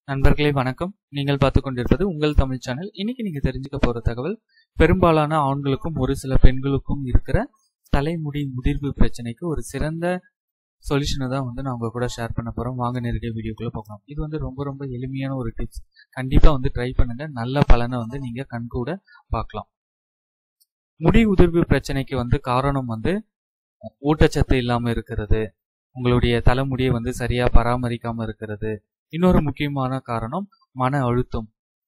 நண்பர்களே வணக்கம் நீங்கள் பார்த்து கொண்டிருப்பது உங்கள் தமிழ் சேனல் இன்னைக்கு நீங்க தெரிஞ்சுக்க போற தகவல் பெரும்பாலான ஆண்களுக்கும் ஒரு சில பெண்களுக்கும் இருக்கிற தலைமுடி முதிர்வு பிரச்சனைக்கு ஒரு சிறந்த சொல்யூஷனை தான் வந்து நான் உங்க கூட ஷேர் பண்ண போறோம் வாங்க நேரடியாக வீடியோக்குள்ள போகலாம் இது வந்து ரொம்ப ரொம்ப எளிமையான ஒரு டிப்ஸ் கண்டிப்பா வந்து ட்ரை பண்ணுங்க நல்ல பலனை வந்து நீங்க கண்கூட பார்க்கலாம் முடி உதிர்வு பிரச்சனைக்கு வந்து காரணம் வந்து ஊட்டச்சத்து இல்லாம இருக்கிறது உங்களுடைய தலைமுடியை வந்து சரியா பராமரிக்காம இருக்கிறது இன்னொரு முக்கியமான காரணம் மன அழுத்தம்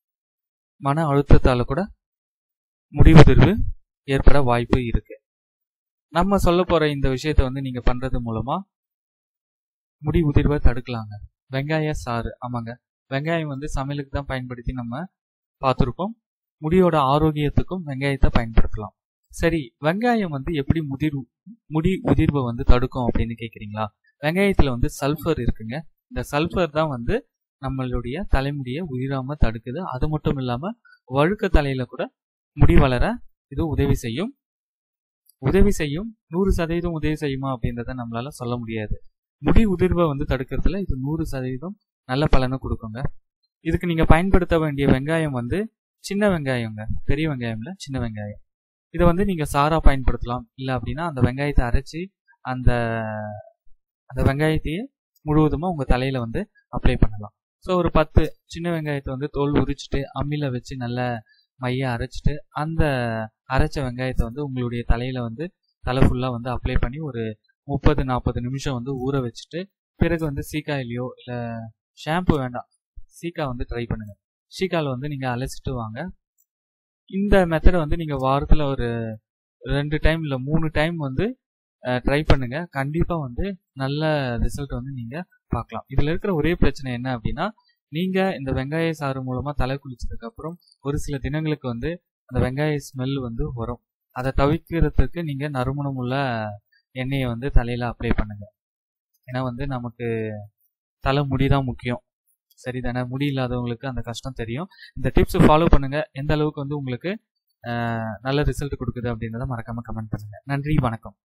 மன அழுத்தத்தால கூட முடிவுதிர்வு ஏற்பட வாய்ப்பு இருக்கு நம்ம சொல்ல போற இந்த விஷயத்த வந்து நீங்க பண்றது மூலமா முடி உதிர்வை தடுக்கலாங்க வெங்காய சாறு ஆமாங்க வெங்காயம் வந்து சமையலுக்கு தான் பயன்படுத்தி நம்ம பார்த்துருப்போம் முடியோட ஆரோக்கியத்துக்கும் வெங்காயத்தை பயன்படுத்தலாம் சரி வெங்காயம் வந்து எப்படி முதிர் முடி உதிர்வை வந்து தடுக்கும் அப்படின்னு கேக்குறீங்களா வெங்காயத்துல வந்து சல்ஃபர் இருக்குங்க இந்த சல்ஃபர் தான் வந்து நம்மளுடைய தலைமுடியை உயிராம தடுக்குது அது மட்டும் இல்லாம வழுக்க தலையில கூட முடி வளர இது உதவி செய்யும் உதவி செய்யும் நூறு சதவீதம் உதவி செய்யுமா அப்படின்றத நம்மளால சொல்ல முடியாது முடி உதிர்வை வந்து தடுக்கிறதுல இது நூறு சதவீதம் நல்ல பலனை கொடுக்குங்க இதுக்கு நீங்க பயன்படுத்த வேண்டிய வெங்காயம் வந்து சின்ன வெங்காயங்க பெரிய வெங்காயம்ல சின்ன வெங்காயம் இதை வந்து நீங்க சாரா பயன்படுத்தலாம் இல்லை அப்படின்னா அந்த வெங்காயத்தை அரைச்சி அந்த அந்த வெங்காயத்தையே முழுவதுமா உங்க தலையில வந்து அப்ளை பண்ணலாம் ஸோ ஒரு பத்து சின்ன வெங்காயத்தை வந்து தோல் உரிச்சிட்டு அம்மில வச்சு நல்ல மைய அரைச்சிட்டு அந்த அரைச்ச வெங்காயத்தை வந்து உங்களுடைய தலையில வந்து தலை ஃபுல்லா வந்து அப்ளை பண்ணி ஒரு முப்பது நாற்பது நிமிஷம் வந்து ஊற வச்சுட்டு பிறகு வந்து சீக்காயிலையோ இல்லை ஷாம்பு வேண்டாம் சீக்கா வந்து ட்ரை பண்ணுங்க சீக்கால வந்து நீங்க அலசிட்டு வாங்க இந்த மெத்தடை வந்து நீங்க வாரத்துல ஒரு ரெண்டு டைம் இல்லை மூணு டைம் வந்து ட்ரை பண்ணுங்க கண்டிப்பா வந்து நல்ல ரிசல்ட் வந்து நீங்க பார்க்கலாம் இதுல இருக்கிற ஒரே பிரச்சனை என்ன அப்படின்னா நீங்க இந்த வெங்காய சாறு மூலமா தலை குளிச்சதுக்கு அப்புறம் ஒரு சில தினங்களுக்கு வந்து அந்த வெங்காய ஸ்மெல் வந்து வரும் அதை தவிர்க்கிறதுக்கு நீங்க நறுமணம் உள்ள எண்ணெயை வந்து தலையில அப்ளை பண்ணுங்க ஏன்னா வந்து நமக்கு தலை முடிதான் முக்கியம் சரிதானே முடி இல்லாதவங்களுக்கு அந்த கஷ்டம் தெரியும் இந்த டிப்ஸ் ஃபாலோ பண்ணுங்க எந்த அளவுக்கு வந்து உங்களுக்கு நல்ல ரிசல்ட் கொடுக்குது அப்படின்றத மறக்காம கமெண்ட் பண்ணுங்க நன்றி வணக்கம்